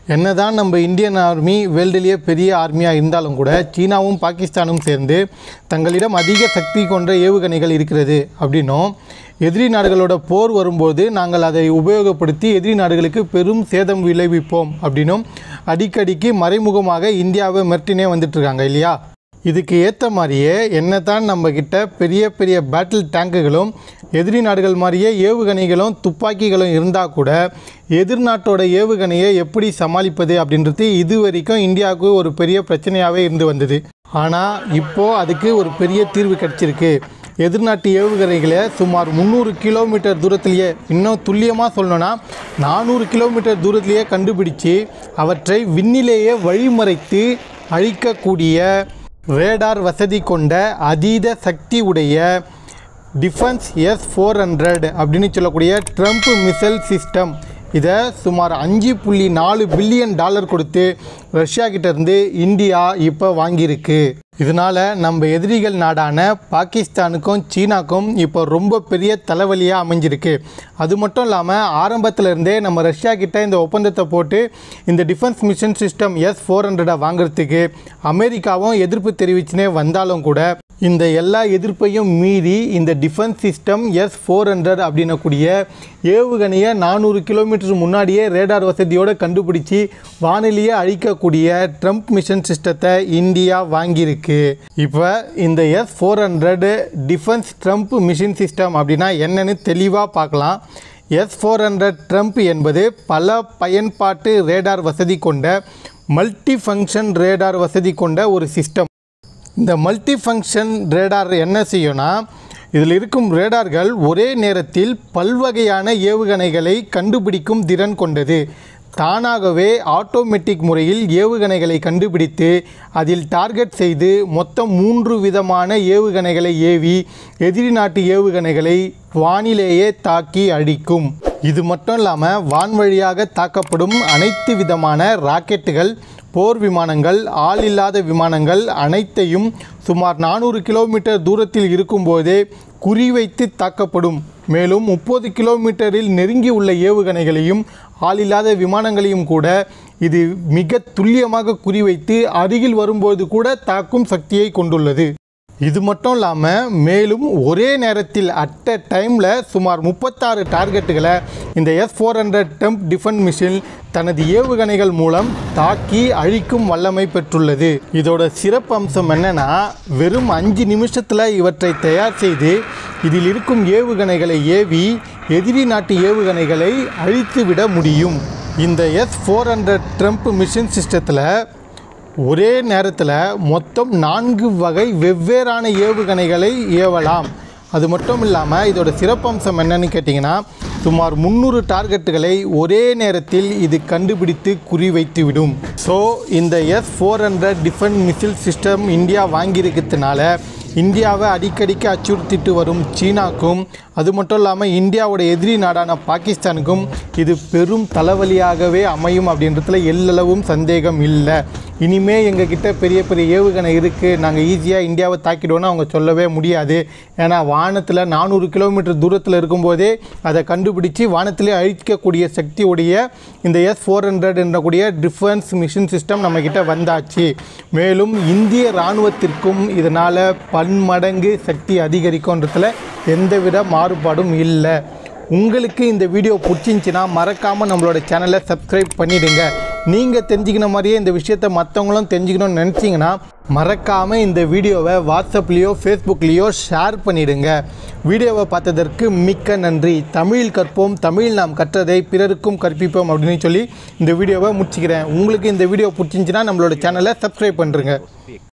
என்னதான் நம்ம Indian army வேர்ல்டுலேயே பெரிய ஆர்மியாக இருந்தாலும் கூட சீனாவும் பாகிஸ்தானும் சேர்ந்து தங்களிடம் அதிக சக்தி கொண்ட ஏவுகணைகள் இருக்கிறது அப்படின்னும் எதிரி நாடுகளோட போர் வரும்போது நாங்கள் அதை உபயோகப்படுத்தி எதிரி நாடுகளுக்கு பெரும் சேதம் விளைவிப்போம் அப்படின்னும் அடிக்கடிக்கு மறைமுகமாக இந்தியாவை மிரட்டினே வந்துட்டுருக்காங்க இல்லையா இதுக்கு ஏற்ற மாதிரியே என்னதான் நம்ம கிட்ட பெரிய பெரிய பேட்டில் டேங்குகளும் எதிரி நாடுகள் மாதிரியே ஏவுகணைகளும் துப்பாக்கிகளும் இருந்தால் கூட எதிர்நாட்டோட ஏவுகணையை எப்படி சமாளிப்பது அப்படின்றது இது வரைக்கும் இந்தியாவுக்கு ஒரு பெரிய பிரச்சனையாகவே இருந்து வந்தது ஆனால் இப்போது அதுக்கு ஒரு பெரிய தீர்வு கிடச்சிருக்கு எதிர்நாட்டு ஏவுகணைகளை சுமார் முந்நூறு கிலோமீட்டர் தூரத்திலேயே இன்னும் துல்லியமாக சொல்லணும்னா நானூறு கிலோமீட்டர் தூரத்திலேயே கண்டுபிடிச்சு அவற்றை விண்ணிலேயே வழிமறைத்து அழிக்கக்கூடிய ரேடார் வசதி கொண்ட அதீத சக்தி உடைய டிஃபென்ஸ் எஸ் ஃபோர் ஹண்ட்ரட் அப்படின்னு சொல்லக்கூடிய ட்ரம்ப் மிசைல் சிஸ்டம் இதை சுமார் அஞ்சு புள்ளி நாலு பில்லியன் டாலர் கொடுத்து ரஷ்யா கிட்ட இருந்து இந்தியா இப்போ வாங்கியிருக்கு இதனால் நம்ம எதிரிகள் நாடான பாகிஸ்தானுக்கும் சீனாக்கும் இப்போ ரொம்ப பெரிய தலைவலியாக அமைஞ்சிருக்கு அது மட்டும் இல்லாமல் ஆரம்பத்தில் இருந்தே நம்ம ரஷ்யா கிட்ட இந்த ஒப்பந்தத்தை போட்டு இந்த defence mission system S four ஹண்ட்ரடை வாங்குறதுக்கு அமெரிக்காவும் எதிர்ப்பு தெரிவிச்சுனே வந்தாலும் கூட இந்த எல்லா எதிர்ப்பையும் மீறி இந்த defence system S four hundred அப்படின்னக்கூடிய ஏவுகணையை நானூறு கிலோமீட்டர் முன்னாடியே ரேடார் வசதியோடு கண்டுபிடிச்சி வானிலையே அழிக்கக்கூடிய ட்ரம்ப் மிஷன் சிஸ்டத்தை இந்தியா வாங்கியிருக்கு இப்போ இந்த S four hundred defence Triumf missile system அப்படின்னா என்னன்னு தெளிவாக பார்க்கலாம் எஸ் ஃபோர் ஹண்ட்ரட் ட்ரம்ப் என்பது பல பயன்பாட்டு ரேடார் வசதி கொண்ட மல்டி ஃபங்க்ஷன் ரேடார் வசதி கொண்ட ஒரு சிஸ்டம் இந்த மல்டி ஃபங்க்ஷன் ரேடார் என்ன செய்யும்னா இதில் இருக்கும் ரேடார்கள் ஒரே நேரத்தில் பல்வகையான ஏவுகணைகளை கண்டுபிடிக்கும் திறன் கொண்டது தானாகவே ஆட்டோமேட்டிக் முறையில் ஏவுகணைகளை கண்டுபிடித்து அதில் டார்கெட் செய்து மொத்தம் மூன்று விதமான ஏவுகணைகளை ஏவி எதிரி நாட்டு ஏவுகணைகளை வானிலேயே தாக்கி அழிக்கும் இது மட்டும் இல்லாமல் வான்வழியாக தாக்கப்படும் அனைத்து விதமான ராக்கெட்டுகள் போர் விமானங்கள் ஆள் இல்லாத விமானங்கள் அனைத்தையும் சுமார் நானூறு கிலோமீட்டர் தூரத்தில் இருக்கும்போதே குறிவைத்து தாக்கப்படும் மேலும் முப்பது கிலோமீட்டரில் நெருங்கி உள்ள ஏவுகணைகளையும் ஆளில்லாத விமானங்களையும் கூட இது மிக துல்லியமாக குறிவைத்து அருகில் வரும்போது கூட தாக்கும் சக்தியை கொண்டுள்ளது இது மட்டும் இல்லாமல் மேலும் ஒரே நேரத்தில் அட் அ டைமில் சுமார் முப்பத்தாறு டார்கெட்டுகளை இந்த எஸ் ஃபோர் ஹண்ட்ரட் டெம்ப் டிஃபென்ஸ் மிஷின் தனது ஏவுகணைகள் மூலம் தாக்கி அழிக்கும் வல்லமை பெற்றுள்ளது இதோட சிறப்பு அம்சம் என்னன்னா வெறும் அஞ்சு நிமிஷத்தில் இவற்றை தயார் செய்து இதில் இருக்கும் ஏவுகணைகளை ஏவி எதிரி நாட்டு ஏவுகணைகளை அழித்துவிட முடியும் இந்த S four hundred Triumf missile சிஸ்டத்தில் ஒரே நேரத்தில் மொத்தம் நான்கு வகை வெவ்வேறான ஏவுகணைகளை ஏவலாம் அது மட்டும் இல்லாமல் இதோட சிறப்பம்சம் என்னன்னு கேட்டிங்கன்னா சுமார் முந்நூறு டார்கெட்டுகளை ஒரே நேரத்தில் இது கண்டுபிடித்து குறிவைத்து விடும் ஸோ இந்த S four hundred defence missile system India வாங்கியிருக்கிறதுனால இந்தியாவை அடிக்கடிக்கு அச்சுறுத்திட்டு வரும் சீனாக்கும் அது மட்டும் இல்லாமல் இந்தியாவோட எதிரி நாடான பாகிஸ்தானுக்கும் இது பெரும் தலைவலியாகவே அமையும் அப்படின்றதுல எல்லளவும் சந்தேகம் இல்லை இனிமே எங்ககிட்ட பெரிய பெரிய ஏவுகணை இருக்குது நாங்கள் ஈஸியாக இந்தியாவை தாக்கிடுவோன்னு அவங்க சொல்லவே முடியாது ஏன்னா வானத்தில் நானூறு கிலோமீட்டர் தூரத்தில் இருக்கும்போதே அதை கண்டுபிடிச்சு வானத்திலே அழிக்கக்கூடிய சக்தி உடைய இந்த எஸ் ஃபோர் ஹண்ட்ரட் என்றக்கூடிய டிஃபென்ஸ் மிஷின் சிஸ்டம் நம்மக்கிட்ட வந்தாச்சு மேலும் இந்திய இராணுவத்திற்கும் இதனால் பன்மடங்கு சக்தி அதிகரிக்கும்ன்றதுல எந்தவித மாறுபாடும் இல்லை உங்களுக்கு இந்த வீடியோ பிடிச்சிருந்துச்சின்னா மறக்காமல் நம்மளோட சேனலை சப்ஸ்கிரைப் பண்ணிடுங்க நீங்கள் தெரிஞ்சுக்கின மாதிரியே இந்த விஷயத்தை மற்றவங்களும் தெரிஞ்சுக்கணும்னு நினச்சிங்கன்னா மறக்காமல் இந்த வீடியோவை வாட்ஸ்அப்லேயோ ஃபேஸ்புக்லேயோ ஷேர் பண்ணிடுங்க வீடியோவை பார்த்ததற்கு மிக்க நன்றி தமிழில் கற்போம் தமிழ் நாம் கற்றதை பிறருக்கும் கற்பிப்போம் அப்படின்னு சொல்லி இந்த வீடியோவை முடிச்சுக்கிறேன் உங்களுக்கு இந்த வீடியோ பிடிச்சிருந்துச்சின்னா நம்மளோட சேனலை சப்ஸ்கிரைப் பண்ணுறங்க